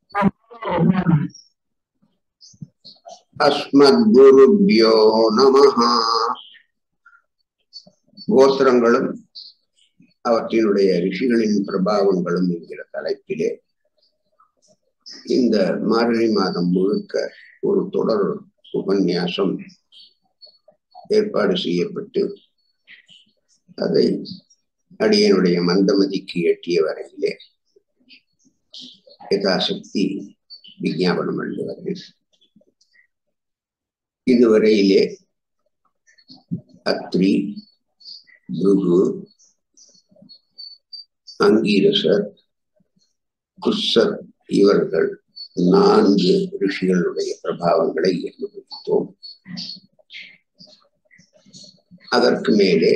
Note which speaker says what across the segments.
Speaker 1: அஸ்மத்குருபியோ நமஹா கோத்திரங்களும் அவற்றினுடைய ரிஷிகளின் பிரபாவங்களும் என்கிற தலைப்பிலே இந்த மார்கழி மாதம் முழுக்க ஒரு தொடர் உபன்யாசம் ஏற்பாடு செய்யப்பட்டு அதை அடியனுடைய மந்தமதிக்கு எட்டிய வரையிலே யதாசக்தி விஞ்ஞாபனம் பண்ணி வருகிறேன் இதுவரையிலே அத்ரி பிருகு அங்கீரசர் குஸ்ஸர் இவர்கள் நான்கு ரிஷிகளுடைய பிரபாவங்களை அனுபவித்தோம் அதற்கு மேலே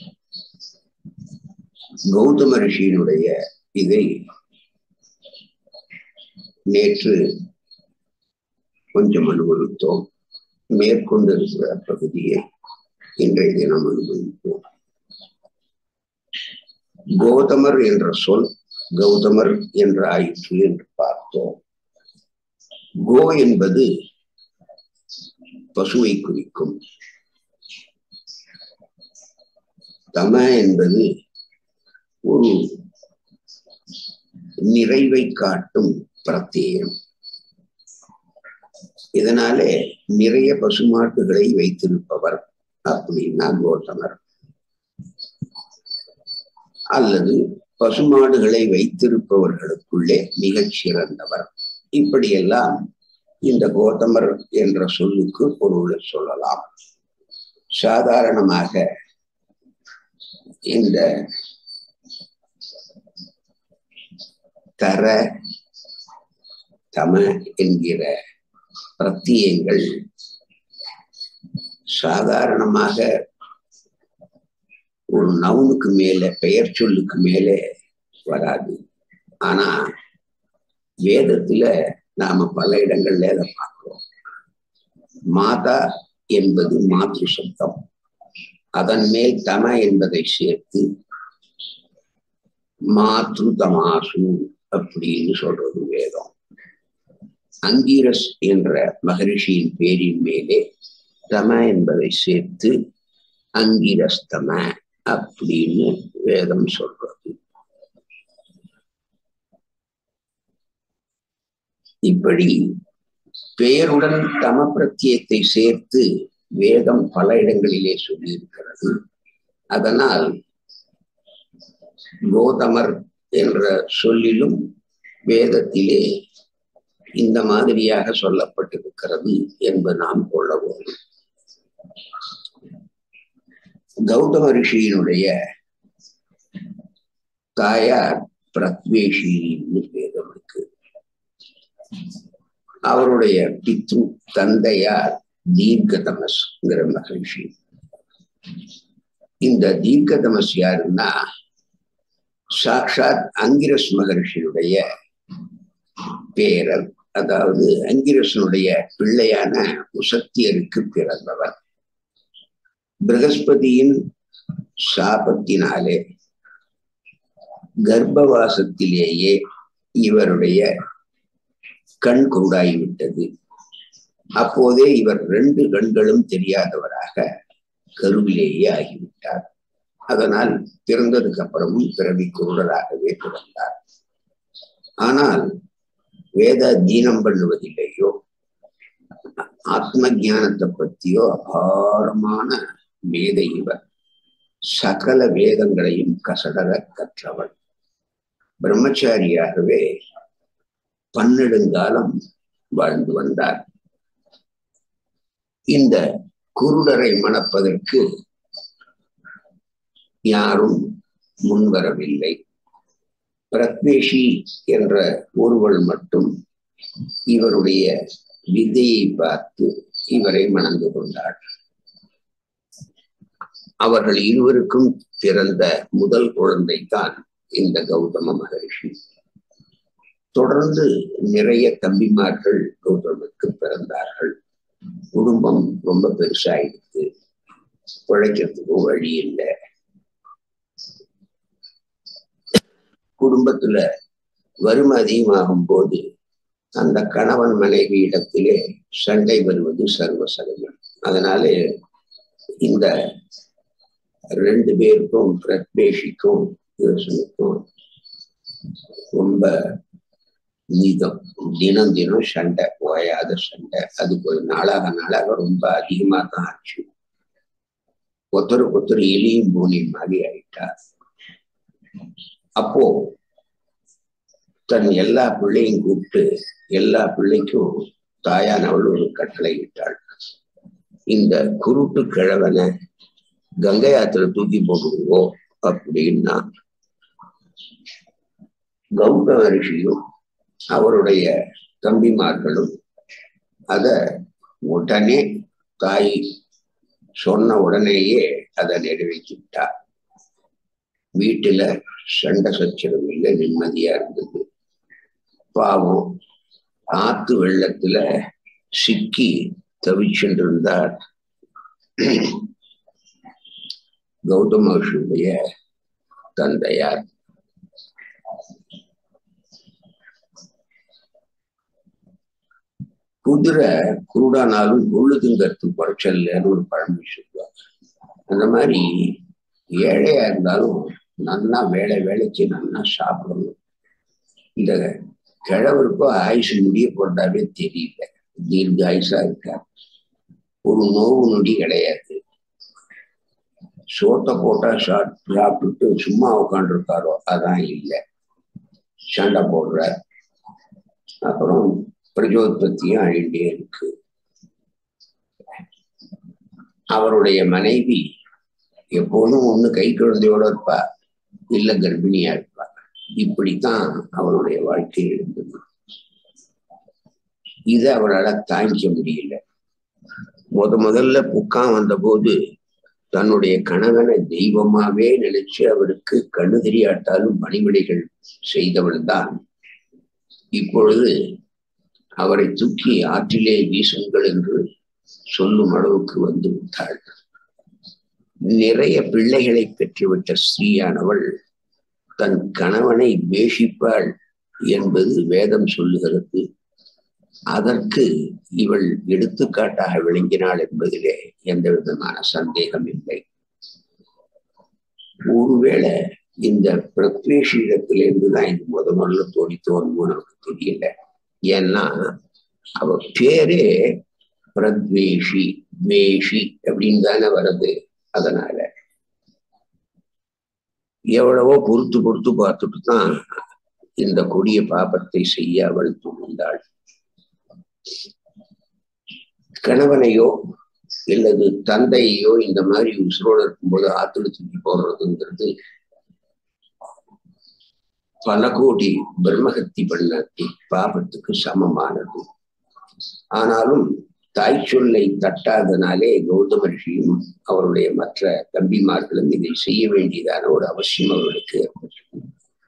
Speaker 1: கௌதம ரிஷியினுடைய இதை நேற்று கொஞ்சம் அனுபவித்தோம் மேற்கொண்டு இருக்கிற பகுதியை இன்றைய தினம் அனுபவிப்போம் கௌதமர் என்ற சொல் கௌதமர் என்ற ஆயிற்று என்று பார்த்தோம் கோ என்பது பசுவை குறிக்கும் தம என்பது ஒரு நிறைவை காட்டும் பிரத்யேகம் இதனாலே நிறைய பசுமாட்டுகளை வைத்திருப்பவர் அப்படின்னா கோதமர் அல்லது பசுமாடுகளை வைத்திருப்பவர்களுக்குள்ளே மிகச் சிறந்தவர் இப்படியெல்லாம் இந்த கோதமர் என்ற சொல்லுக்கு பொருளை சொல்லலாம் சாதாரணமாக இந்த தர தம என்கிற பிரத்தியங்கள் சாதாரணமாக ஒரு நவுனுக்கு மேல பெயர் சொல்லுக்கு மேலே வராது ஆனா வேதத்துல நாம பல இடங்கள்ல அதை பார்க்கிறோம் மாதா என்பது மாத்ரு சப்தம் அதன் மேல் தம என்பதை சேர்த்து மாத்ரு தமாசு அப்படின்னு சொல்றது வேதம் அங்கீரஸ் என்ற மகரிஷியின் பேரின் மேலே தம என்பதை சேர்த்து அங்கிரஸ்தம அப்படின்னு வேதம் சொல்றது இப்படி பெயருடன் தம பிரத்தியத்தை சேர்த்து வேதம் பல இடங்களிலே சொல்லியிருக்கிறது அதனால் கோதமர் என்ற சொல்லிலும் வேதத்திலே இந்த மாதிரியாக சொல்லப்பட்டிருக்கிறது என்பது நாம் கொள்ள வேண்டும் கௌதம ரிஷியினுடைய தாயார் பிரத்வேஷின்னு வேதம் இருக்கு அவருடைய பித்ரு தந்தையார் தீர்க்கதமஸ்ங்கிற மகிழ்ச்சி இந்த தீர்க்கதமஸ் யாருன்னா சாக்ஷாத் அங்கிரஸ் மகர்ஷியுடைய பேரர் அதாவது அங்கிரசனுடைய பிள்ளையான உசத்தியருக்கு பிறந்தவர் பிரகஸ்பதியின் சாபத்தினாலே கர்ப்பவாசத்திலேயே இவருடைய கண் குருடாகிவிட்டது அப்போதே இவர் ரெண்டு கண்களும் தெரியாதவராக கருவிலேயே ஆகிவிட்டார் அதனால் பிறந்ததுக்கு அப்புறமும் பிறவி குருடராகவே பிறந்தார் ஆனால் வேத தீனம் பண்ணுவதில்லையோ ஆத்ம ஞானத்தை பற்றியோ அபாரமான வேத இவர் சகல வேதங்களையும் கசடர கற்றவள் பிரம்மச்சாரியாகவே பன்னெடுங்காலம் வாழ்ந்து வந்தார் இந்த குருடரை மணப்பதற்கு யாரும் முன்வரவில்லை பிரத்வேஷி என்ற ஒருவள் மட்டும் இவருடைய வித்தையை பார்த்து இவரை மணந்து கொண்டார் அவர்கள் இருவருக்கும் பிறந்த முதல் குழந்தை தான் இந்த கௌதம மகரிஷி தொடர்ந்து நிறைய தம்பிமார்கள் கௌதமுக்கு பிறந்தார்கள் குடும்பம் ரொம்ப பெருசாயிடுது பிழைக்கிறதுக்கும் வழி இல்லை குடும்பத்துல வறுமை அதிகமாகும் போது அந்த கணவன் மனைவி இடத்திலே சண்டை வருவது சர்வசகஜம் அதனாலே இந்த ரெண்டு பேருக்கும் பிரத்வேஷிக்கும் யோசனைக்கும் ரொம்ப நீதம் தினம் தினம் சண்டை ஓயாத சண்டை அது ஒரு நாளாக நாளாக ரொம்ப அதிகமா தான் ஆச்சு ஒருத்தருக்கு ஒருத்தர் எலியும் பூனையும் மாதிரி ஆயிட்டா அப்போ தன் எல்லா பிள்ளையும் கூப்பிட்டு எல்லா பிள்ளைக்கும் தாயானவள் ஒரு கட்டளை இட்டாள் இந்த குருட்டு கிழவனை கங்கை ஆத்துல தூக்கி போடுவோம் அப்படின்னா கௌதம ரிஷியும் அவருடைய தம்பிமார்களும் அத உடனே தாய் சொன்ன உடனேயே அதை நிறைவேற்றிவிட்டா வீட்டுல சண்டை சச்சரவு இல்லை நிம்மதியா இருந்தது பாவம் ஆத்து வெள்ளத்துல சிக்கி தவிச்சுட்டு இருந்தார் கௌதம மகர்ஷியுடைய தந்தையார் குதிரை குருடானாலும் கொள்ளுதுங்கிறது குறைச்சல்லன்னு ஒரு பழமொழி சொல்லுவாங்க அந்த மாதிரி ஏழையா இருந்தாலும் நன்னா வேலை வேலைக்கு நன்னா சாப்பிடணும் இந்த கிழவருக்கோ ஆயுசு முடிய போட்டாவே தெரியல தீர்க்க ஆயுசா இருக்கா ஒரு நோவு நொடி கிடையாது சோத்தை போட்டா சாப்பிட்டுட்டு சும்மா உட்காந்துருக்காரோ அதான் இல்லை சண்டை போடுற அப்புறம் பிரஜோத்பத்தியும் அழிண்டே இருக்கு அவருடைய மனைவி எப்போதும் ஒண்ணு கை குழந்தையோட இருப்பா இல்ல கர்ப்பிணியா இருப்பா இப்படித்தான் அவருடைய வாழ்க்கை இருந்தது இதை அவரால் தாங்கிக்க முடியல முத முதல்ல புக்கான் வந்த போது தன்னுடைய கணவனை தெய்வமாவே நினைச்சு அவருக்கு கண்ணு தெரியாட்டாலும் பணிவிடைகள் செய்தவள் தான் இப்பொழுது அவரை தூக்கி ஆற்றிலே வீசுங்கள் என்று சொல்லும் அளவுக்கு வந்து விட்டாள் நிறைய பிள்ளைகளை பெற்றுவிட்ட ஸ்ரீயானவள் தன் கணவனை வேஷிப்பாள் என்பது வேதம் சொல்லுகிறது அதற்கு இவள் எடுத்துக்காட்டாக விளங்கினாள் என்பதிலே எந்த விதமான சந்தேகம் இல்லை ஒருவேளை இந்த பிரத்வேஷிடத்திலிருந்து தான் இது முத முதல்ல தோணித்தோன்னு நமக்கு தெரியல ஏன்னா அவ பேரே பிரத்வேஷி வேஷி அப்படின்னு தானே வருது அதனால எவ்வளவோ பொறுத்து பொறுத்து பார்த்துட்டு தான் இந்த கொடிய பாபத்தை செய்ய அவள் துணிந்தாள் கணவனையோ இல்லது தந்தையோ இந்த மாதிரி உசுரோடு இருக்கும்போது ஆத்துல தூக்கி போடுறதுங்கிறது பல கோடி பிரம்மகத்தி பண்ண பாபத்துக்கு சமமானது ஆனாலும் தாய் சொல்லை தட்டாதனாலே கௌதம ரிஷியும் அவருடைய மற்ற தம்பிமார்களும் இதை செய்ய வேண்டியதான ஒரு அவசியம் அவர்களுக்கு ஏற்பட்டது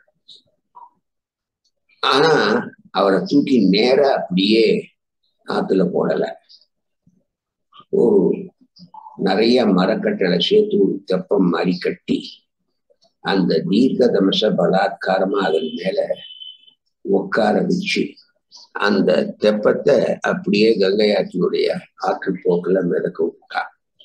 Speaker 1: ஆனா அவரை தூக்கி நேர அப்படியே ஆத்துல போடல ஒரு நிறைய மரக்கட்டளை சேர்த்து ஒரு தெப்பம் மாதிரி கட்டி அந்த தீர்க்க தமச பலாத்காரமா அதன் மேல உட்கார வச்சு அந்த தெப்பத்தை அப்படியே கங்கையாற்றினுடைய ஆற்று போக்குல மிதக்க விட்டா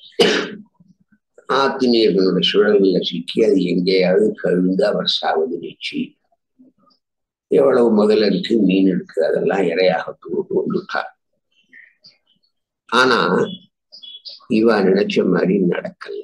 Speaker 1: ஆத்து நீர்களுடைய சுழல்ல சிக்கி அது எங்கேயாவது கழுந்து அவர் சாவது நிச்சு எவ்வளவு முதல்ல இருக்கு மீன் இருக்கு அதெல்லாம் இரையாக தூட்டு வந்துட்டா ஆனா இவ நினைச்ச மாதிரி நடக்கல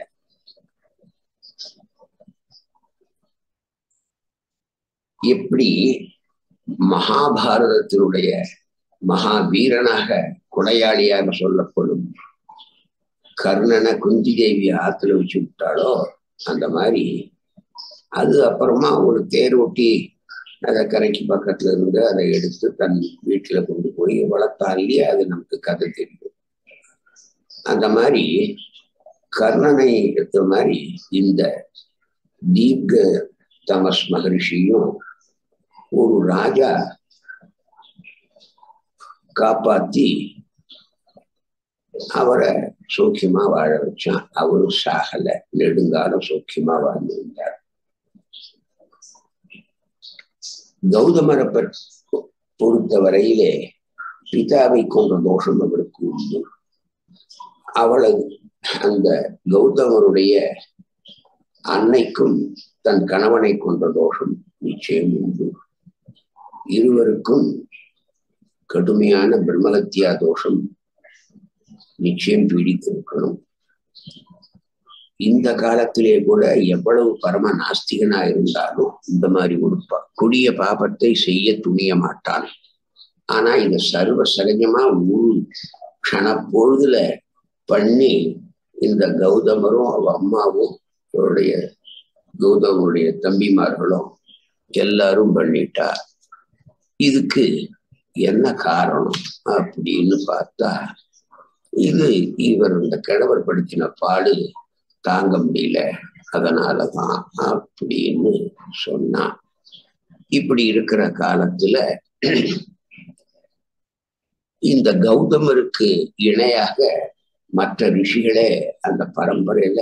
Speaker 1: எப்படி மகாபாரதத்தினுடைய மகாவீரனாக கொடையாளியாக சொல்லப்படும் கர்ணனை குந்தி தேவி ஆத்துல வச்சு விட்டாலோ அந்த மாதிரி அது அப்புறமா ஒரு தேர் ஒட்டி அதை கரைக்கு பக்கத்துல இருந்து அதை எடுத்து தன் வீட்டுல கொண்டு போய் வளர்த்தாலே அது நமக்கு கதை தெரியும் அந்த மாதிரி கர்ணனை எடுத்த மாதிரி இந்த தீர்க்க தமஸ் மகரிஷியும் ஒரு ராஜா காப்பாத்தி அவரை சௌக்கியமா வாழ வச்சான் அவரும் சாகல நெடுங்காலம் சௌக்கியமா வாழ்ந்திருந்தார் கௌதமரை பொறுத்த வரையிலே பிதாவை கொண்ட தோஷம் அவருக்கு உண்டு அவளது அந்த கௌதமருடைய அன்னைக்கும் தன் கணவனை கொண்ட தோஷம் நிச்சயம் உண்டு இருவருக்கும் கடுமையான பிரம்மலத்தியா தோஷம் நிச்சயம் பீடித்திருக்கணும் இந்த காலத்திலே கூட எவ்வளவு பரம நாஸ்திகனா இருந்தாலும் இந்த மாதிரி ஒரு ப- கொடிய பாபத்தை செய்ய துணிய மாட்டான் ஆனா இத சர்வ சகஜமா ஒரு க்ஷண பொழுதுல பண்ணி இந்த கௌதமரும் அவ அம்மாவும் அவருடைய கௌதமருடைய தம்பிமார்களும் எல்லாரும் பண்ணிட்டா இதுக்கு என்ன காரணம் அப்படின்னு பார்த்தா இது இவர் இந்த கிழவர் படுத்தின பாடு தாங்க முடியல அதனாலதான் அப்படின்னு சொன்னான் இப்படி இருக்கிற காலத்துல இந்த கௌதமருக்கு இணையாக மற்ற ரிஷிகளே அந்த பரம்பரையில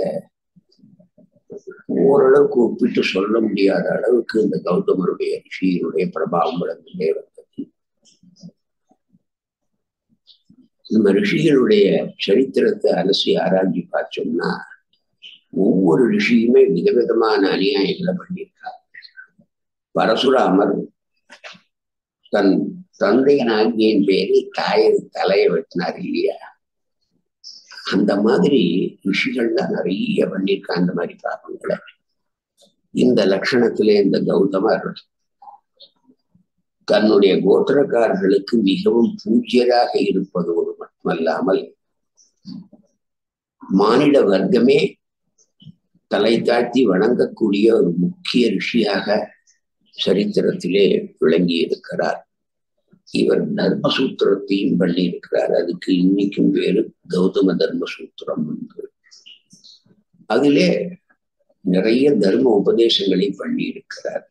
Speaker 1: ஓரளவுக்கு ஒப்பிட்டு சொல்ல முடியாத அளவுக்கு இந்த கௌதமருடைய ரிஷியினுடைய பிரபாவம் விளங்கிட்டே வந்தது நம்ம ரிஷிகளுடைய சரித்திரத்தை அலசி ஆராய்ச்சி பார்த்தோம்னா ஒவ்வொரு ரிஷியுமே விதவிதமான அநியாயங்களை பண்ணியிருக்காங்க பரசுராமர் தன் தந்தையின் ஆகியின் பேரில் தாயை தலையை வெட்டினார் இல்லையா அந்த மாதிரி ரிஷிகள்லாம் நிறைய பண்ணியிருக்காங்க அந்த மாதிரி பாப்பங்களை இந்த லட்சணத்திலே இந்த கௌதமர் தன்னுடைய கோத்திரக்காரர்களுக்கு மிகவும் பூஜ்யராக இருப்பதோடு மட்டுமல்லாமல் மானிட வர்க்கமே தலை தாழ்த்தி வணங்கக்கூடிய ஒரு முக்கிய ரிஷியாக சரித்திரத்திலே விளங்கி இருக்கிறார் இவர் தர்மசூத்திரத்தையும் பண்ணி இருக்கிறார் அதுக்கு இன்னைக்கும் பேரு கௌதம தர்மசூத்திரம் என்று அதிலே நிறைய தர்ம உபதேசங்களை பண்ணி இருக்கிறார்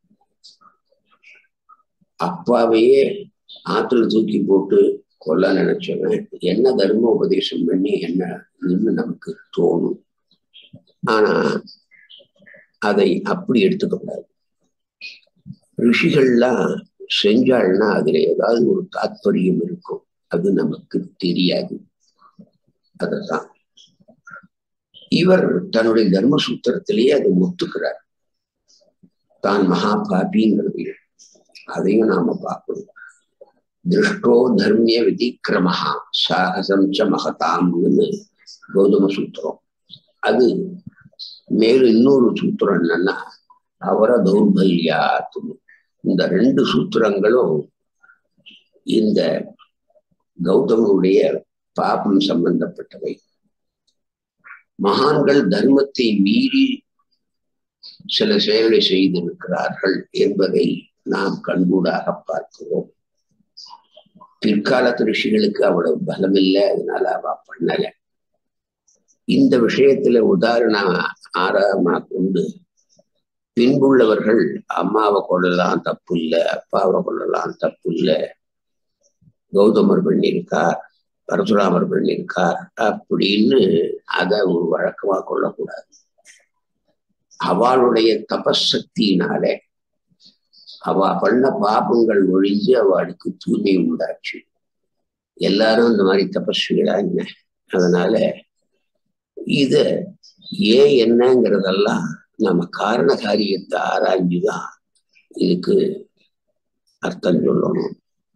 Speaker 1: அப்பாவையே ஆத்துல தூக்கி போட்டு கொல்ல நினைச்சவன் என்ன தர்ம உபதேசம் பண்ணி என்ன இதுன்னு நமக்கு தோணும் ஆனா அதை அப்படி எடுத்துக்க கூடாது ரிஷிகள்லாம் செஞ்சாள்னா அதுல ஏதாவது ஒரு தாத்பரியம் இருக்கும் அது நமக்கு தெரியாது அததான் இவர் தன்னுடைய தர்மசூத்திரத்திலேயே அதை ஒத்துக்கிறார் தான் மகா பாபிங்கிறது அதையும் நாம பார்க்கணும் திருஷ்டோ தர்மிய விதிக்கிரமஹா சாகசம் ச மகதாம்னு கௌதம சூத்திரம் அது மேலும் இன்னொரு சூத்திரம் என்னன்னா அவர தௌர்பல்யாத்து இந்த ரெண்டு சூத்திரங்களும் இந்த கௌதமனுடைய பாபம் சம்பந்தப்பட்டவை மகான்கள் தர்மத்தை மீறி சில செயலை செய்திருக்கிறார்கள் என்பதை நாம் கண்கூடாக பார்க்கிறோம் பிற்காலத்து ரிஷிகளுக்கு அவ்வளவு பலம் இல்லை அதனால அவ பண்ணல இந்த விஷயத்துல உதாரணம் ஆதாரமா கொண்டு பின்புள்ளவர்கள் அம்மாவை கொள்ளலாம் தப்பு இல்லை அப்பாவை கொள்ளலாம் தப்பு இல்லை கௌதமர் பண்ணியிருக்கார் பரசுராமர் பண்ணியிருக்கார் அப்படின்னு அதை ஒரு வழக்கமா கொள்ளக்கூடாது அவளுடைய தபசக்தியினாலே அவ பண்ண பாபங்கள் ஒழிஞ்சு அவளுக்கு தூய்மை உண்டாச்சு எல்லாரும் இந்த மாதிரி தபஸ்விகளா என்ன அதனால இத ஏன் என்னங்கிறதெல்லாம் நம்ம காரண காரியத்தை ஆராய்ஞ்சுதான் இதுக்கு அர்த்தம் சொல்லணும்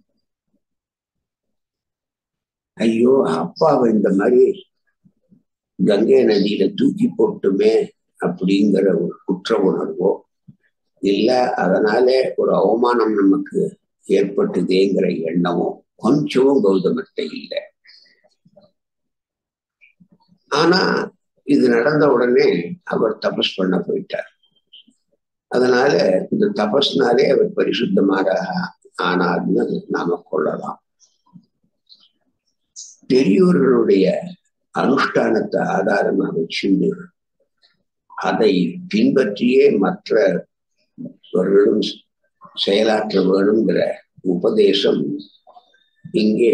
Speaker 1: ஐயோ அப்பாவை இந்த மாதிரி கங்கை நதியில தூக்கி போட்டுமே அப்படிங்கிற ஒரு குற்ற உணர்வோ இல்ல அதனால ஒரு அவமானம் நமக்கு ஏற்பட்டுதேங்கிற எண்ணமோ கொஞ்சமும் கௌதமத்தை இல்லை ஆனா இது நடந்த உடனே அவர் தபஸ் பண்ண போயிட்டார் அதனால இந்த தபஸ்னாலே அவர் பரிசுத்தமாக ஆனார்னு நாம கொள்ளலாம் பெரியோர்களுடைய அனுஷ்டானத்தை ஆதாரமா வச்சுண்டு அதை பின்பற்றியே மற்றவர்களும் செயலாற்ற வேணுங்கிற உபதேசம் இங்கே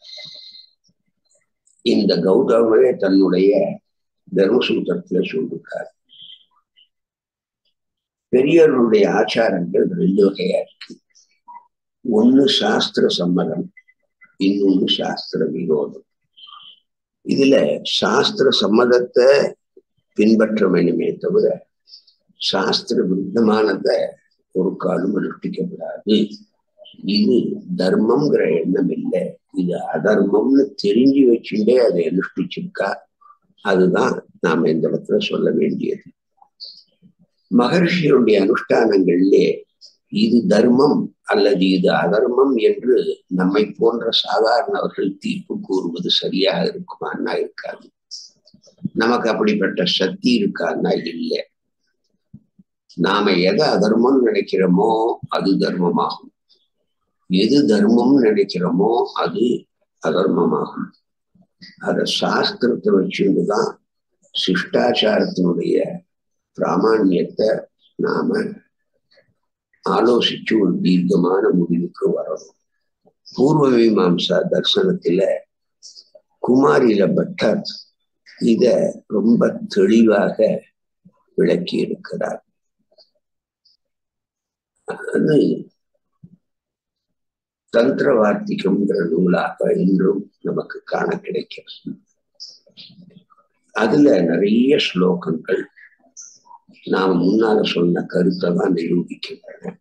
Speaker 1: இந்த கௌதமே தன்னுடைய தர்மசூத்திரத்துல சொல்லிருக்கார் பெரியவர்களுடைய ஆச்சாரங்கள் ரெண்டு வகையா இருக்கு ஒண்ணு சாஸ்திர சம்மதம் இன்னொன்னு சாஸ்திர விரோதம் இதுல சாஸ்திர சம்மதத்தை பின்பற்ற வேண்டுமே தவிர சாஸ்திர விருத்தமானதை ஒரு காலம் அனுஷ்டிக்கப்படாது இது தர்மம்ங்கிற எண்ணம் இல்லை இது அதர்மம்னு தெரிஞ்சு வச்சுட்டே அதை அனுஷ்டிச்சிருக்கா அதுதான் நாம இந்த இடத்துல சொல்ல வேண்டியது மகர்ஷியுடைய அனுஷ்டானங்கள்லே இது தர்மம் அல்லது இது அதர்மம் என்று நம்மை போன்ற சாதாரணவர்கள் தீர்ப்பு கூறுவது சரியாக இருக்குமான்னா இருக்காது நமக்கு அப்படிப்பட்ட சக்தி இருக்கான்னா இல்லை நாம எதை அதர்மம் நினைக்கிறோமோ அது தர்மமாகும் எது தர்மம் நினைக்கிறோமோ அது அதர்மமாகும் அத சாஸ்திரத்தை வச்சுட்டுதான் சிஷ்டாச்சாரத்தினுடைய பிராமணியத்தை நாம ஆலோசிச்சு ஒரு தீர்க்கமான முடிவுக்கு வரணும் பூர்வ மீமாம்சா தர்சனத்துல குமாரில பட்டர் இத ரொம்ப தெளிவாக விளக்கி இருக்கிறார் அது தந்திர வார்த்திகம்ங்கிற நூலாக இன்றும் நமக்கு காண கிடைக்கிறது அதுல நிறைய ஸ்லோகங்கள் நாம் முன்னால சொன்ன கருத்தை தான் நிரூபிக்கின்றன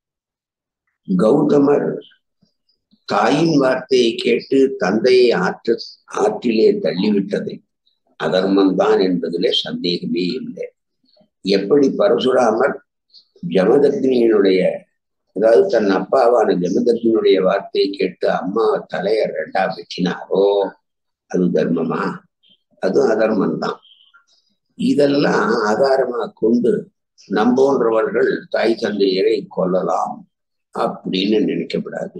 Speaker 1: கௌதமர் தாயின் வார்த்தையை கேட்டு தந்தையை ஆற்ற ஆற்றிலே தள்ளிவிட்டதை அதர்மம்தான் என்பதிலே சந்தேகமே இல்லை எப்படி பரசுராமர் ஜமதக்னியினுடைய அதாவது தன் அப்பாவான ஜமதக்னியுடைய வார்த்தையை கேட்டு அம்மா தலைய ரெண்டா வெட்டினாரோ அது தர்மமா அதுவும் அதர்மம்தான் இதெல்லாம் ஆதாரமா கொண்டு நம்போன்றவர்கள் தாய் தந்தையரை கொல்லலாம் அப்படின்னு நினைக்கப்படாது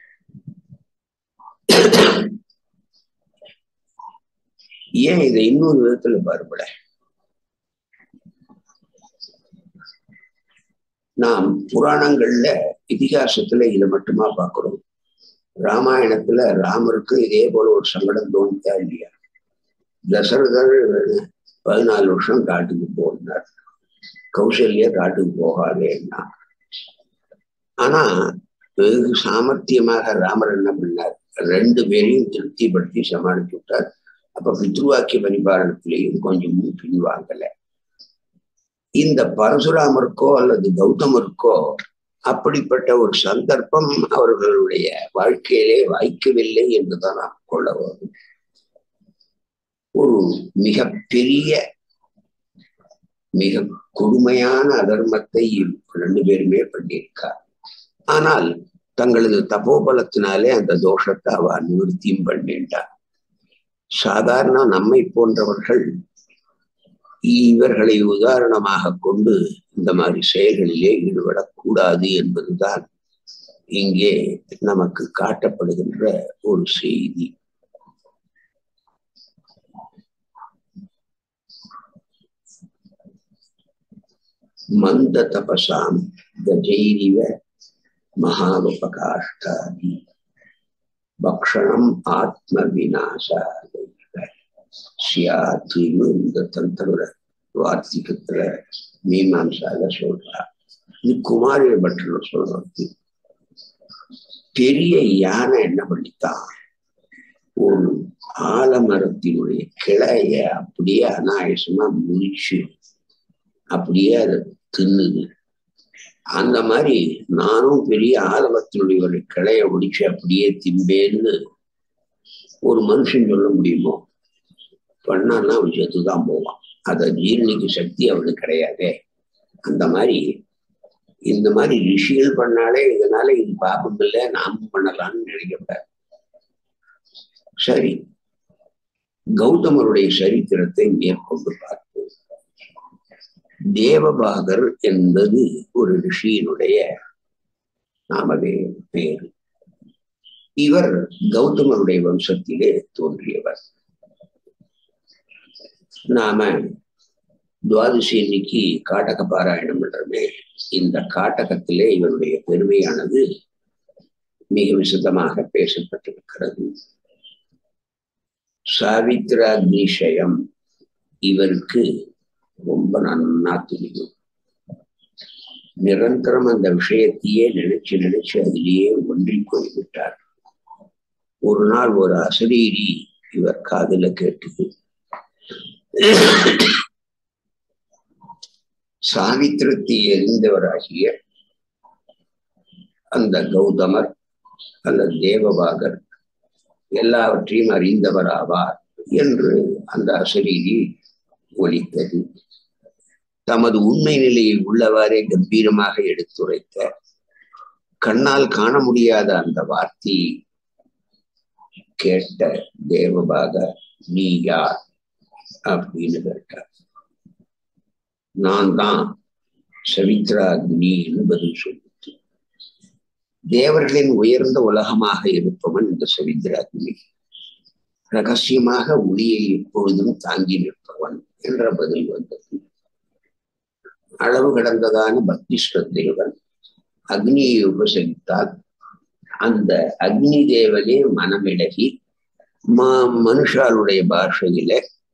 Speaker 1: ஏன் இதை இன்னொரு விதத்துல பாருபட நாம் புராணங்கள்ல இதிகாசத்துல இதை மட்டுமா பார்க்கிறோம் ராமாயணத்துல ராமருக்கு இதே போல ஒரு சங்கடம் தோணித்தா இல்லையா தசரதர் பதினாலு வருஷம் காட்டுக்கு போனார் கௌசல்யா காட்டுக்கு போகாதேன்னா ஆனா வெகு சாமர்த்தியமாக ராமர் என்ன பண்ணார் ரெண்டு பேரையும் திருப்திப்படுத்தி சமாளிச்சு விட்டார் அப்ப பித்ருவாக்கிய பரிபாலனத்திலையும் கொஞ்சமும் பின்வாங்கல இந்த பரசுராமருக்கோ அல்லது கௌதமருக்கோ அப்படிப்பட்ட ஒரு சந்தர்ப்பம் அவர்களுடைய வாழ்க்கையிலே வாய்க்கவில்லை என்றுதான் நாம் கொள்ள வரும் ஒரு மிக பெரிய மிக கொடுமையான அதர்மத்தை ரெண்டு பேருமே பண்ணியிருக்கார் ஆனால் தங்களது தபோபலத்தினாலே அந்த தோஷத்தை அவ நிவர்த்தியும் பண்ணிட்டார் சாதாரண நம்மை போன்றவர்கள் இவர்களை உதாரணமாக கொண்டு இந்த மாதிரி செயல்களிலே ஈடுபடக்கூடாது என்பதுதான் இங்கே நமக்கு காட்டப்படுகின்ற ஒரு செய்தி மந்த தபசாம் கஜைரிவ மகாவபகாஷ்டாதி பக்ஷணம் ஆத்ம விநாசாக சியாத்தின்னு இந்த தந்திர வார்த்திகத்துல மீமாம்சால சொல்றா இது குமாரிய பட்டர் சொல்றது பெரிய யானை என்ன பண்ணித்தான் ஒரு ஆலமரத்தினுடைய கிளைய அப்படியே அனாயசமா முறிச்சு அப்படியே அதை தின்னுது அந்த மாதிரி நானும் பெரிய ஆலமரத்தினுடைய ஒரு கிளைய ஒடிச்சு அப்படியே திம்பேன்னு ஒரு மனுஷன் சொல்ல முடியுமோ பண்ணான்னா அவன் செத்துதான் போவான் அதை ஜீரணிக்கு சக்தி அவனுக்கு கிடையாதே அந்த மாதிரி இந்த மாதிரி ரிஷிகள் பண்ணாலே இதனால இது பாபம் இல்லை நாமும் பண்ணலாம்னு நினைக்கப்படாது சரி கௌதமருடைய சரித்திரத்தை மேற்கொண்டு பார்ப்போம் தேவபாகர் என்பது ஒரு ரிஷியினுடைய நாமவே பேரு இவர் கௌதமருடைய வம்சத்திலே தோன்றியவர் நாம துவாதசி இன்னைக்கு காட்டக பாராயணம் பண்றோமே இந்த காட்டகத்திலே இவருடைய பெருமையானது மிக விசதமாக பேசப்பட்டிருக்கிறது சாவித்ராக்னிஷயம் இவருக்கு ரொம்ப நன்னா தெரியும் நிரந்தரம் அந்த விஷயத்தையே நினைச்சு நினைச்சு அதிலேயே ஒன்றி போய்விட்டார் ஒரு நாள் ஒரு அசரீரி இவர் காதுல கேட்டது சாவித்திரத்தை எரிந்தவராகிய அந்த கௌதமர் அல்லது தேவபாகர் எல்லாவற்றையும் அறிந்தவர் ஆவார் என்று அந்த அசரீரி ஒலித்தது தமது உண்மை நிலையை உள்ளவாறே கம்பீரமாக எடுத்துரைத்த கண்ணால் காண முடியாத அந்த வார்த்தையை கேட்ட தேவபாக நீ யார் அப்படின்னு கேட்டார் நான் தான் சவித்ராக்னி என்று பதில் சொல்லிட்டு தேவர்களின் உயர்ந்த உலகமாக இருப்பவன் இந்த சவித்ராக்னி ரகசியமாக ஒளியை எப்பொழுதும் தாங்கி நிற்பவன் என்ற பதில் வந்தது அளவு கடந்ததான பக்தி ஸ்ரத்தையுடன் அக்னியை உபசரித்தால் அந்த அக்னி தேவனே மனமிழகி ம மனுஷாளுடைய பாஷையில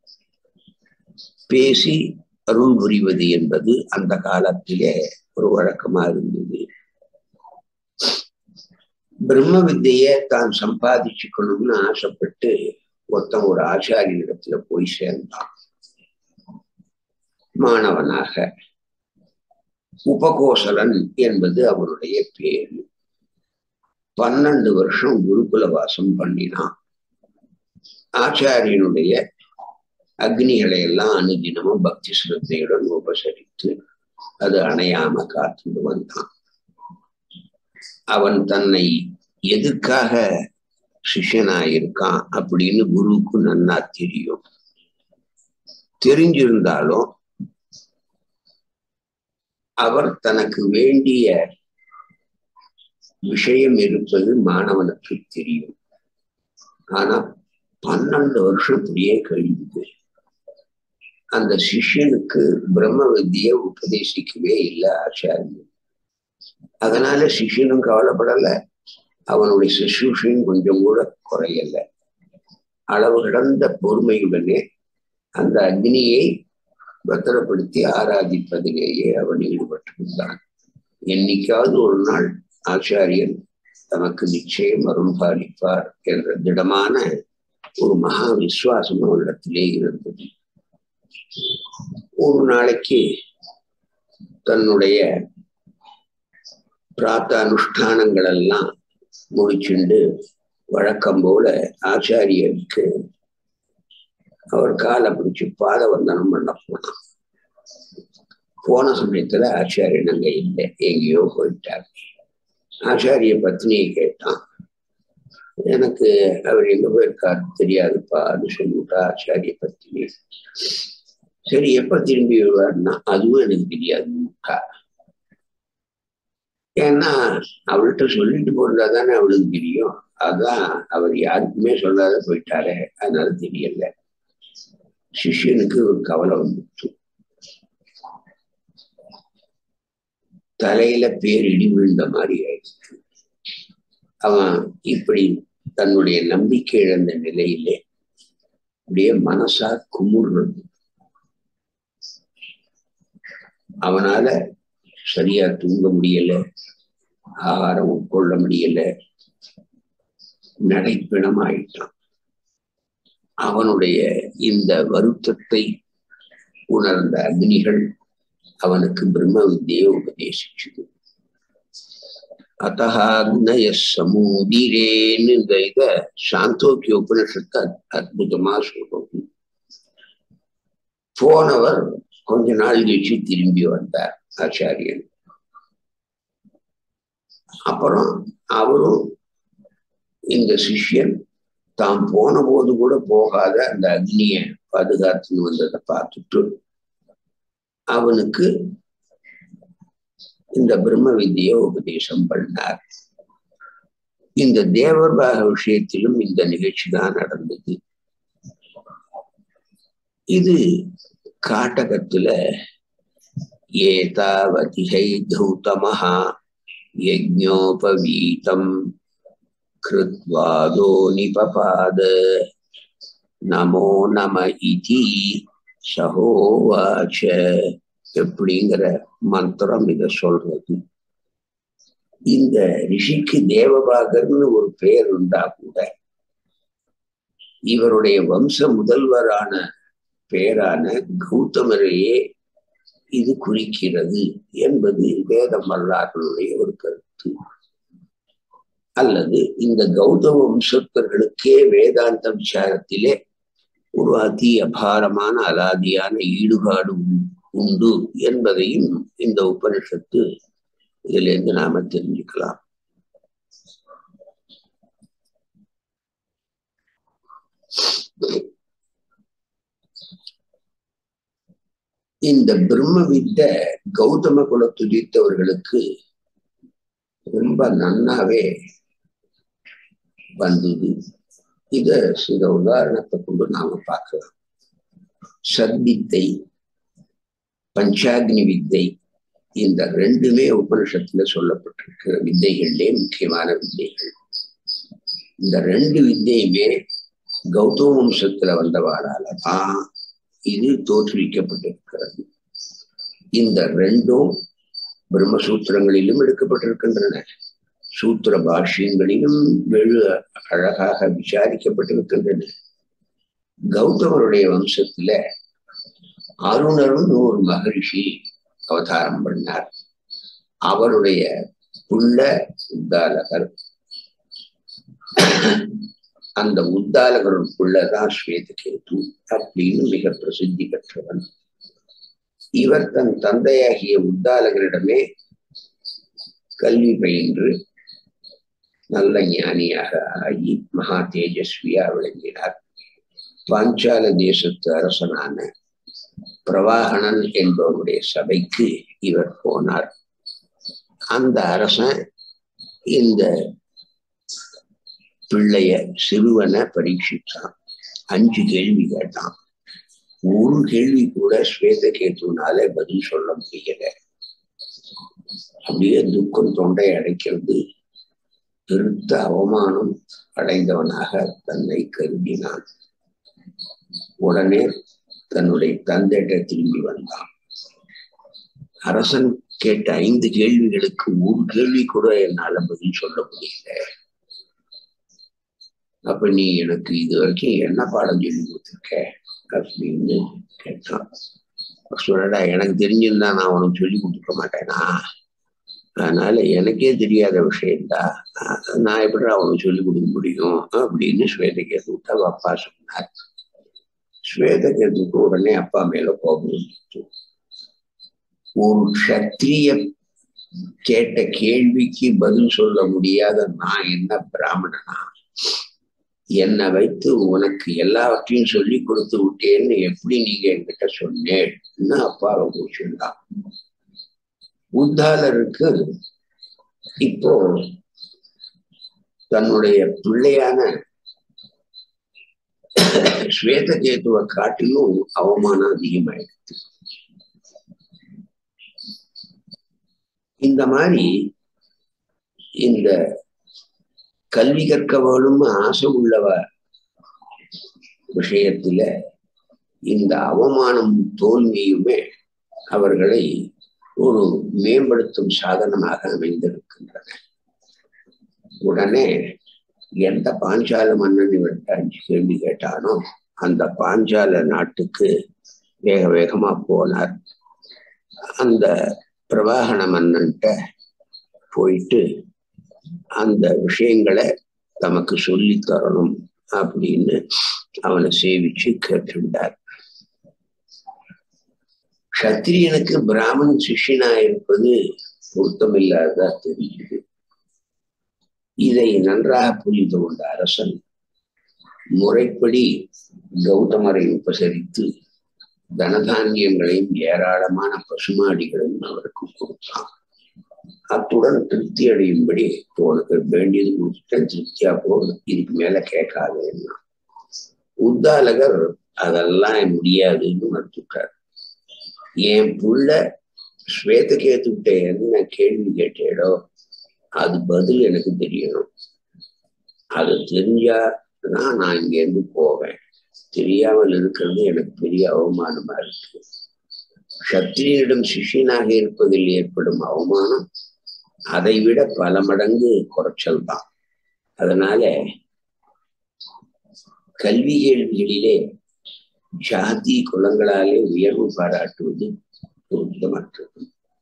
Speaker 1: பேசி அருள் புரிவது என்பது அந்த காலத்திலே ஒரு வழக்கமா இருந்தது பிரம்ம வித்தைய தான் சம்பாதிச்சுக்கணும்னு ஆசைப்பட்டு ஒருத்தன் ஒரு ஆச்சாரியனிடத்துல போய் சேர்ந்தான் மாணவனாக உபகோசலன் என்பது அவனுடைய பேரு பன்னெண்டு வருஷம் குருகுல வாசம் பண்ணினான் ஆச்சாரியனுடைய அக்னிகளை எல்லாம் அனுதினமும் பக்தி சிரத்தையுடன் உபசரித்து அது அணையாம காத்துட்டு வந்தான் அவன் தன்னை எதுக்காக சிஷ்யனாயிருக்கான் அப்படின்னு குருவுக்கு நன்னா தெரியும் தெரிஞ்சிருந்தாலும் அவர் தனக்கு வேண்டிய விஷயம் இருப்பது மாணவனுக்கு தெரியும் ஆனா பன்னெண்டு வருஷம் இப்படியே கழிந்தது அந்த சிஷ்யனுக்கு பிரம்ம வித்தியை உபதேசிக்கவே இல்லை ஆச்சாரியன் அதனால சிஷ்யனும் கவலைப்படல அவனுடைய சுசூஷையும் கொஞ்சம் கூட குறையல அளவு கடந்த பொறுமையுடனே அந்த அக்னியை பத்திரப்படுத்தி ஆராதிப்பதிலேயே அவன் ஈடுபட்டிருந்தான் என்னைக்காவது ஒரு நாள் ஆச்சாரியன் தமக்கு நிச்சயம் அருள் பாலிப்பார் என்ற திடமான ஒரு மகா விசுவாசம் அவனிடத்திலே இருந்தது ஒரு நாளைக்கு தன்னுடைய பிராத்த அனுஷ்டானங்கள் எல்லாம் முடிச்சுண்டு வழக்கம் போல ஆச்சாரியருக்கு அவர் காலை பிடிச்சு பாத வந்தனம் பண்ண போனான் போன சமயத்துல ஆச்சாரியன் அங்க இல்லை எங்கேயோ போயிட்டார் ஆச்சாரிய பத்னியை கேட்டான் எனக்கு அவர் எங்க போயிருக்காரு தெரியாதுப்பா அது சொல்லிவிட்டா ஆச்சாரிய பத்னி சரி எப்ப திரும்பி வருவார்னா அதுவும் எனக்கு தெரியாது முக்கா ஏன்னா அவள்கிட்ட சொல்லிட்டு போறதா தானே அவளுக்கு தெரியும் அதான் அவர் யாருக்குமே சொல்லாத போயிட்டாரே அதனால தெரியல சிஷ்யனுக்கு ஒரு கவலை வந்துச்சு தலையில பேர் இடி விழுந்த மாதிரி ஆயிடுச்சு அவன் இப்படி தன்னுடைய நம்பிக்கை இழந்த நிலையிலே அப்படியே மனசா குமுறுறது அவனால சரியா தூங்க முடியல ஆகாரம் உட்கொள்ள முடியல நடைப்பிணம் ஆயிட்டான் அவனுடைய இந்த வருத்தத்தை உணர்ந்த அக்னிகள் அவனுக்கு பிரம்ம வித்தியை உபதேசிச்சது அத்தகாக்னய சமூதிரேன்னு இந்த இத சாந்தோக்கிய உபனிஷத்தை அற்புதமா சொல்றோம் போனவர் கொஞ்ச நாள் கழிச்சு திரும்பி வந்தார் ஆச்சாரியன் அப்புறம் அவரும் இந்த சிஷ்யன் தாம் போன போது கூட போகாத அந்த அக்னிய பாதுகாத்துன்னு வந்ததை பார்த்துட்டு அவனுக்கு இந்த பிரம்ம வித்தியை உபதேசம் பண்ணார் இந்த தேவர்பாக விஷயத்திலும் இந்த நிகழ்ச்சி தான் நடந்தது இது காட்டகத்துல ஏதாவதிகை கௌதமஹா யஜ்ஞோபவீதம் கிருத்வாதோ நிபபாத நமோ நம இதி சகோவாச்ச எப்படிங்கிற மந்திரம் இத சொல்றது இந்த ரிஷிக்கு தேவபாகர்னு ஒரு பெயர் உண்டா கூட இவருடைய வம்ச முதல்வரான பெயரான கௌதமரையே இது குறிக்கிறது என்பது வேத வரலாறுடைய ஒரு கருத்து அல்லது இந்த கௌதம வம்சத்தர்களுக்கே வேதாந்த விசாரத்திலே ஒரு அதி அபாரமான அலாதியான ஈடுபாடு உண்டு என்பதையும் இந்த உபனிஷத்து இதுல இருந்து நாம தெரிஞ்சுக்கலாம் இந்த பிரம்ம வித்த கௌதம குல துதித்தவர்களுக்கு ரொம்ப நன்னாவே வந்தது இத சில உதாரணத்தை கொண்டு நாம பார்க்கலாம் சத்வித்தை பஞ்சாக்னி வித்தை இந்த ரெண்டுமே உபனிஷத்துல சொல்லப்பட்டிருக்கிற வித்தைகள்லே முக்கியமான வித்தைகள் இந்த ரெண்டு வித்தையுமே கௌதம வம்சத்துல வந்தவாறால தான் இது தோற்றுவிக்கப்பட்டிருக்கிறது இந்த ரெண்டும் பிரம்மசூத்திரங்களிலும் எடுக்கப்பட்டிருக்கின்றன சூத்திர பாஷ்யங்களிலும் வெகு அழகாக விசாரிக்கப்பட்டிருக்கின்றன கௌதமருடைய வம்சத்துல அருணரும் ஒரு மகரிஷி அவதாரம் பண்ணார் அவருடைய புள்ள உத்தாலகர் அந்த உத்தாலகருக்குள்ளதான் ஸ்வேதகேது அப்படின்னு மிக பிரசித்தி பெற்றவன் இவர் தன் தந்தையாகிய உத்தாலகரிடமே கல்வி பயின்று நல்ல ஞானியாக ஆகி மகா தேஜஸ்வியா விளங்கினார் பாஞ்சால தேசத்து அரசனான பிரவாகணன் என்பவருடைய சபைக்கு இவர் போனார் அந்த அரசன் இந்த பிள்ளைய சிறுவனை பரீட்சித்தான் அஞ்சு கேள்வி கேட்டான் ஒரு கேள்வி கூட ஸ்வேதகேத்துனால பதில் சொல்ல முடியல அப்படியே துக்கம் தொண்டை அடைக்கிறது பெருத்த அவமானம் அடைந்தவனாக தன்னை கருதினான் உடனே தன்னுடைய தந்தையிட்ட திரும்பி வந்தான் அரசன் கேட்ட ஐந்து கேள்விகளுக்கு ஒரு கேள்வி கூட என்னால பதில் சொல்ல முடியல அப்ப நீ எனக்கு இது வரைக்கும் என்ன பாடம் சொல்லி கொடுத்துருக்க அப்படின்னு கேட்டான் சொல்லடா எனக்கு தெரிஞ்சிருந்தா நான் உனக்கு சொல்லி கொடுத்துக்க மாட்டேனா அதனால எனக்கே தெரியாத விஷயம்தான் நான் எப்படி அவனுக்கு சொல்லி கொடுக்க முடியும் அப்படின்னு ஸ்வேதகேது அவ அப்பா சொன்னார் ஸ்வேதகேதுக்கு உடனே அப்பா மேல கோபம் வந்துச்சு ஒரு க்ஷத்திரிய கேட்ட கேள்விக்கு பதில் சொல்ல முடியாத நான் என்ன பிராமணனா என்னை வைத்து உனக்கு எல்லாவற்றையும் சொல்லி கொடுத்து விட்டேன்னு எப்படி நீங்க என்கிட்ட சொன்னேன்னு அப்பா ரொம்ப சொன்னான் உத்தாலருக்கு இப்போ தன்னுடைய பிள்ளையான ஸ்வேதகேதுவை காட்டிலும் அவமானம் அதிகமாயிடுச்சு இந்த மாதிரி இந்த கல்வி கற்க வேணும்னு ஆசை உள்ளவ விஷயத்துல இந்த அவமானம் தோல்வியுமே அவர்களை ஒரு மேம்படுத்தும் சாதனமாக அமைந்திருக்கின்றன உடனே எந்த பாஞ்சால மன்னன் இவர்கிட்ட அஞ்சு கேள்வி கேட்டானோ அந்த பாஞ்சால நாட்டுக்கு வேக வேகமா போனார் அந்த பிரவாகண மன்னன்ட்ட போயிட்டு அந்த விஷயங்களை தமக்கு சொல்லி தரணும் அப்படின்னு அவனை சேவிச்சு கேட்டிருந்தார் சத்திரியனுக்கு பிராமணன் சிஷ்யனா இருப்பது பொருத்தமில்லாததா தெரியுது இதை நன்றாக புரிந்து கொண்ட அரசன் முறைப்படி கௌதமரை உபசரித்து தனதானியங்களையும் ஏராளமான பசுமாடிகளையும் அவருக்கு கொடுத்தான் அத்துடன் திருப்தி அடையும்படி உனக்கு வேண்டியது கொடுத்துட்டேன் திருப்தியா போகணும் இதுக்கு மேல கேட்காதேன்னா உத்தாலகர் அதெல்லாம் முடியாதுன்னு மறுத்துட்டார் என் புள்ள ஸ்வேதகேத்துக்கிட்ட என்ன கேள்வி கேட்டேடோ அது பதில் எனக்கு தெரியணும் அது தெரிஞ்சா தான் நான் இங்க இருந்து போவேன் தெரியாமல் இருக்கிறது எனக்கு பெரிய அவமானமா இருக்கு சத்திரியனிடம் சிஷியனாக இருப்பதில் ஏற்படும் அவமானம் அதை விட பல மடங்கு குறைச்சல் தான் அதனால கல்வி கேள்விகளிலே ஜாதி குலங்களாலே உயர்வு பாராட்டுவது பொருத்தமற்றது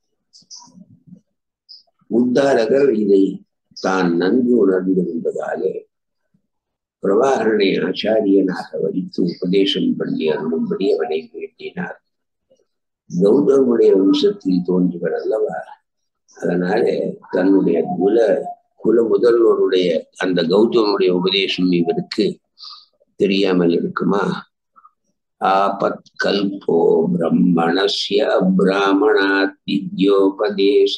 Speaker 1: உத்தாரகர் இதை தான் நன்கு உணர்ந்திருந்ததாலே பிரபாகரனை ஆச்சாரியனாக வடித்து உபதேசம் பண்ணி அருளும்படி அவனை வேண்டினார் கௌதமுடைய வம்சத்தில் தோன்றியவர் அல்லவா அதனால தன்னுடைய குல குல முதல்வருடைய அந்த கௌதமுடைய உபதேசம் இவருக்கு தெரியாமல் இருக்குமா ஆபத் கல்போ பிரம்மணஸ்ய பிராமணாத் வித்யோபதேச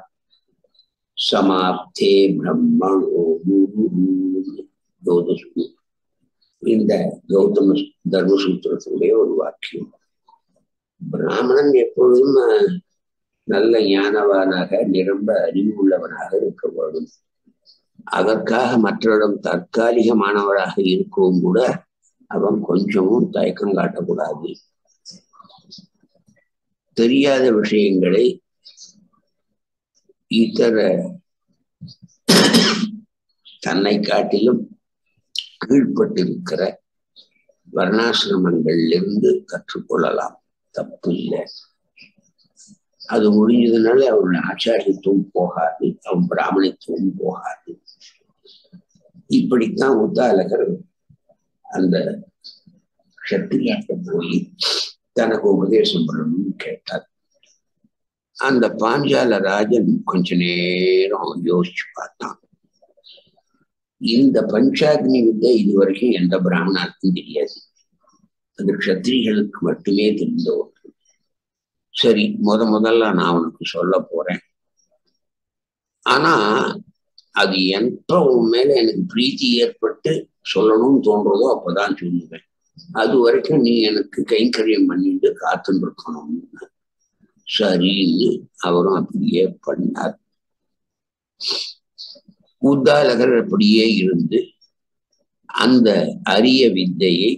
Speaker 1: சமாப்தே பிரம்மணோ கௌதம இந்த கௌதம தர்மசூத்திரத்தினுடைய ஒரு வாக்கியம் பிராமணன் எப்பொழுதும் நல்ல ஞானவானாக நிரம்ப அறிவுள்ளவனாக இருக்க வேண்டும் அதற்காக மற்றவரிடம் தற்காலிகமானவராக இருக்கவும் கூட அவன் கொஞ்சமும் தயக்கம் காட்டக்கூடாது தெரியாத விஷயங்களை இதர தன்னை காட்டிலும் கீழ்பட்டிருக்கிற வர்ணாசிரமங்களிலிருந்து கற்றுக்கொள்ளலாம் தப்பு இல்லை அது முடிஞ்சதுனால அவனுடைய ஆச்சாரியத்துவம் போகாது அவன் பிராமணித்துவம் போகாது இப்படித்தான் உத்தாலகர் அந்த சத்திரியாட்ட போய் தனக்கு உபதேசம் பண்ணணும்னு கேட்டார் அந்த பாஞ்சால ராஜன் கொஞ்ச நேரம் யோசிச்சு பார்த்தான் இந்த பஞ்சாக்னி வித்தை இதுவரைக்கும் எந்த பிராமணருக்கும் தெரியாது அது க்ஷத்திரிகளுக்கு மட்டுமே தெரிந்த ஒன்று சரி முத முதல்ல நான் உனக்கு சொல்ல போறேன் ஆனா அது எப்ப உன் மேல எனக்கு பிரீத்தி ஏற்பட்டு சொல்லணும்னு தோன்றதோ அப்பதான் சொல்லுவேன் அது வரைக்கும் நீ எனக்கு கைங்கரியம் பண்ணிட்டு காத்துன்னு இருக்கணும்னு சரின்னு அவரும் அப்படியே பண்ணார் உத்தாலகர் அப்படியே இருந்து அந்த அரிய வித்தையை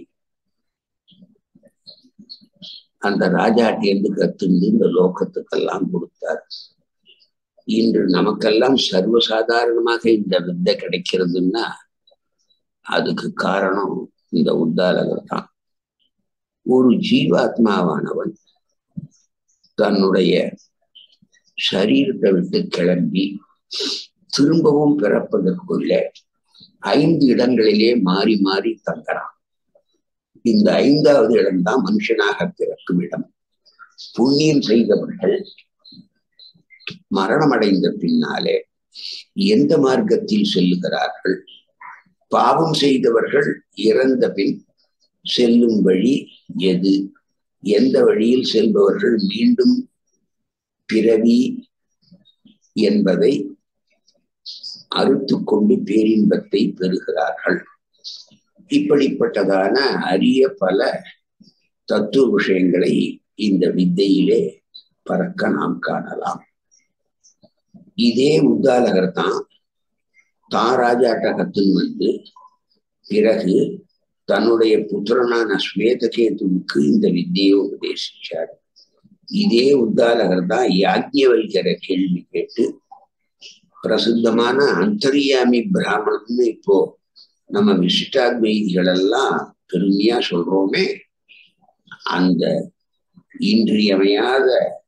Speaker 1: அந்த ராஜாட்டியிருந்து கத்துண்டு இந்த லோகத்துக்கெல்லாம் கொடுத்தார் இன்று நமக்கெல்லாம் சர்வசாதாரணமாக இந்த வித்தை கிடைக்கிறதுன்னா அதுக்கு காரணம் இந்த உத்தாலகர் தான் ஒரு ஜீவாத்மாவானவன் தன்னுடைய சரீரத்தை விட்டு கிளம்பி திரும்பவும் பிறப்பதற்குள்ள ஐந்து இடங்களிலே மாறி மாறி தங்குறான் இந்த ஐந்தாவது இடம்தான் மனுஷனாக பிறக்கும் இடம் புண்ணியம் செய்தவர்கள் மரணமடைந்த பின்னாலே எந்த மார்க்கத்தில் செல்லுகிறார்கள் பாவம் செய்தவர்கள் இறந்த பின் செல்லும் வழி எது எந்த வழியில் செல்பவர்கள் மீண்டும் பிறவி என்பதை அறுத்து கொண்டு பேரின்பத்தை பெறுகிறார்கள் இப்படிப்பட்டதான அரிய பல தத்துவ விஷயங்களை இந்த வித்தையிலே பறக்க நாம் காணலாம் இதே உத்தாலகர் தான் தான் ராஜாட்ட கத்துன்னு வந்து பிறகு தன்னுடைய புத்திரனான ஸ்வேதகேதுவுக்கு இந்த வித்தியை உபதேசிச்சார் இதே உத்தாலகர் தான் யாஜ்யவல்கிற கேள்வி கேட்டு பிரசித்தமான அந்தரியாமி பிராமணன்னு இப்போ நம்ம விசிஷ்டாத்மைதிகள் எல்லாம் பெருமையா சொல்றோமே அந்த இன்றியமையாத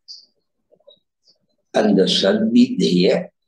Speaker 1: அந்த சத்வித்தைய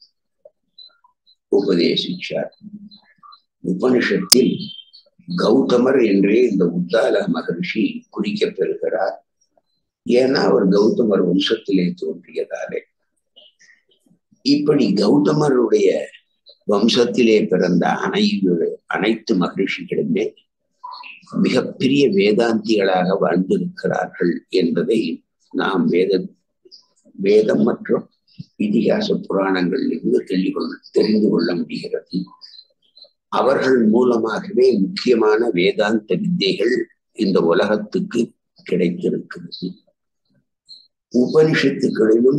Speaker 1: உபதேசிச்சார் உபனிஷத்தில் கௌதமர் என்றே இந்த உத்தால மகர்ஷி குறிக்கப்பெறுகிறார் ஏன்னா அவர் கௌதமர் வம்சத்திலே தோன்றியதாலே இப்படி கௌதமருடைய வம்சத்திலே பிறந்த அனைத்து அனைத்து மகரிஷிகளுமே மிகப்பெரிய வேதாந்திகளாக வாழ்ந்திருக்கிறார்கள் என்பதை நாம் வேத வேதம் மற்றும் இதிகாச புராணங்களில் இருந்து தெளிகொள்ள தெரிந்து கொள்ள முடிகிறது அவர்கள் மூலமாகவே முக்கியமான வேதாந்த வித்தைகள் இந்த உலகத்துக்கு கிடைத்திருக்கிறது உபனிஷத்துக்களிலும்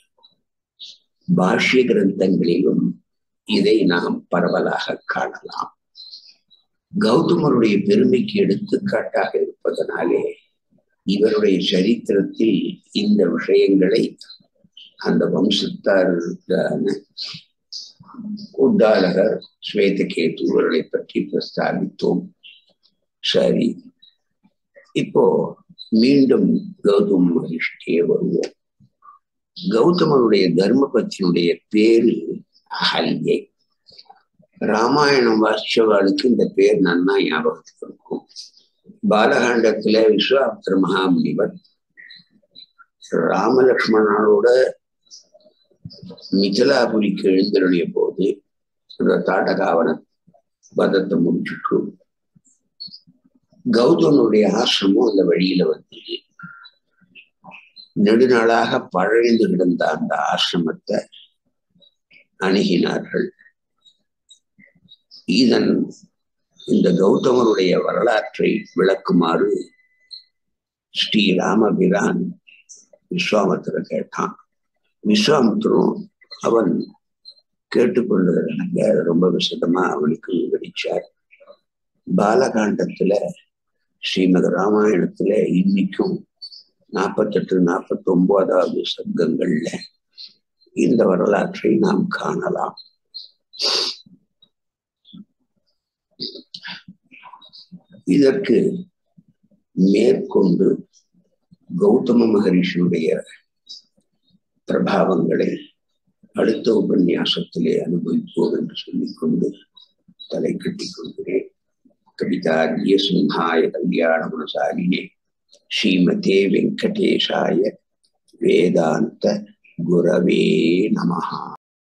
Speaker 1: பாஷ்ய கிரந்தங்களிலும் இதை நாம் பரவலாக காணலாம் கௌதமருடைய பெருமைக்கு எடுத்துக்காட்டாக இருப்பதனாலே இவருடைய சரித்திரத்தில் இந்த விஷயங்களை அந்த வம்சத்தாரான உத்தாலகர் ஸ்வேதகேது இவர்களை பற்றி பிரஸ்தாபித்தோம் சரி இப்போ மீண்டும் கௌதம் மகிழ்ச்சியே வருவோம் கௌதமனுடைய தர்மபத்தினுடைய பேரு அகல்யை ராமாயணம் வாசிச்சவாளுக்கு இந்த பேர் நன்னா ஞாபகத்துக்கு இருக்கும் பாலகாண்டத்துல விஸ்வாமித்திர மகாமுனிவர் ராமலக்ஷ்மணனோட மிதிலாபுரிக்கு எழுந்தருடைய போது தாட்டகாவன பதத்தை முடிச்சுட்டு கௌதமனுடைய ஆசிரமம் அந்த வழியில வந்தது நெடுநாளாக பழழ்ந்து கிடந்த அந்த ஆசிரமத்தை அணுகினார்கள் இதன் இந்த கௌதமனுடைய வரலாற்றை விளக்குமாறு ஸ்ரீ ராமபிரான் விஸ்வாமித்திர கேட்டான் விஸ்வாமித்திரம் அவன் கேட்டுக்கொண்டதற்கு ரொம்ப விசதமா அவனுக்கு விவரிச்சார் பாலகாண்டத்துல ஸ்ரீமத் ராமாயணத்துல இன்னைக்கும் நாற்பத்தெட்டு நாற்பத்தி ஒன்பதாவது சர்க்கங்கள்ல இந்த வரலாற்றை நாம் காணலாம் இதற்கு மேற்கொண்டு கௌதம மகரிஷியுடைய பிரபாவங்களை அடுத்த உபன்யாசத்திலே அனுபவிப்போம் என்று சொல்லிக்கொண்டு தலை கட்டிக் கொள்கிறேன் கவிதாரிய சிம்ஹாய கல்யாண குணசாலினே ஸ்ரீமதே வெங்கடேஷாய வேதாந்த குரவே நமஹா